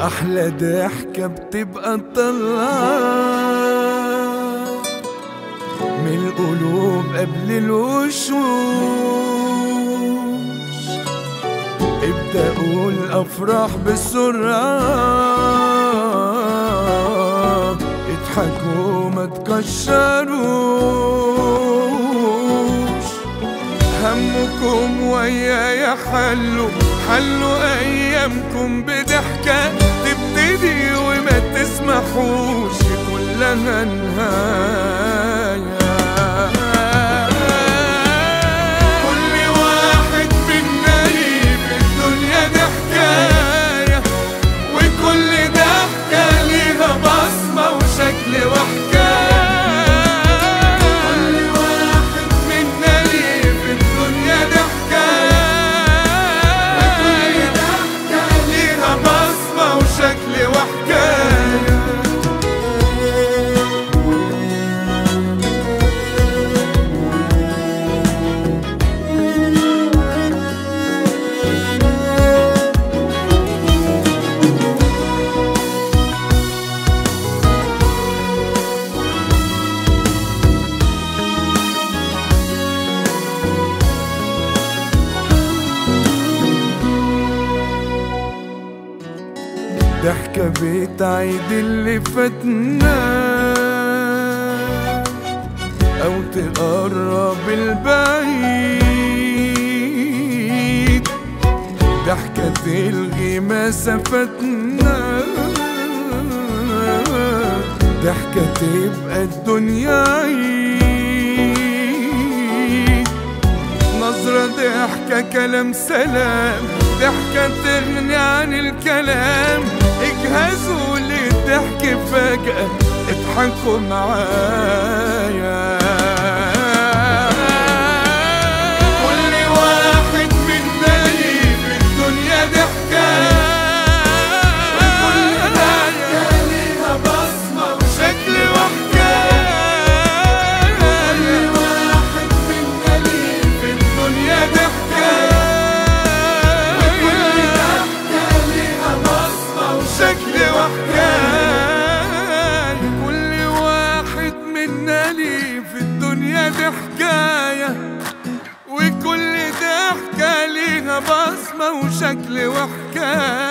أحلى ضحكة بتبقى طلعة من القلوب قبل الوشوش ابدأ قول أفراح بسرعة اضحكوا ما تكشروش همكم ويايا حلوا حلوا ايامكم بضحكة تبتدي وما تسمحوش كلها نهاية كل واحد منا ليه في الدنيا دي حكاية وكل ضحكة ليها بصمة وشكل وحكاية كل واحد منا ليه في الدنيا دي حكاية وكل ضحكة ليها بصمة وشكل وحكاية ضحكة بتعيد اللي فاتنا أو تقرب البعيد ضحكة تلغي مسافتنا ضحكة تبقى الدنيا عيد نظرة ضحكة كلام سلام ضحكة تغني عن الكلام اجهزوا للضحك فجأة اضحكوا معايا كل واحد منا ليه في الدنيا ضحكة وكل ضحكة ليها بصمة وشكل وحكاية كل واحد منا ليه في الدنيا ضحكة وكل ضحكة ليها بصمة وشكل وحكاية كل واحد منا ليه في الدنيا دي حكاية وكل ضحكة ليها بصمة وشكل وحكاية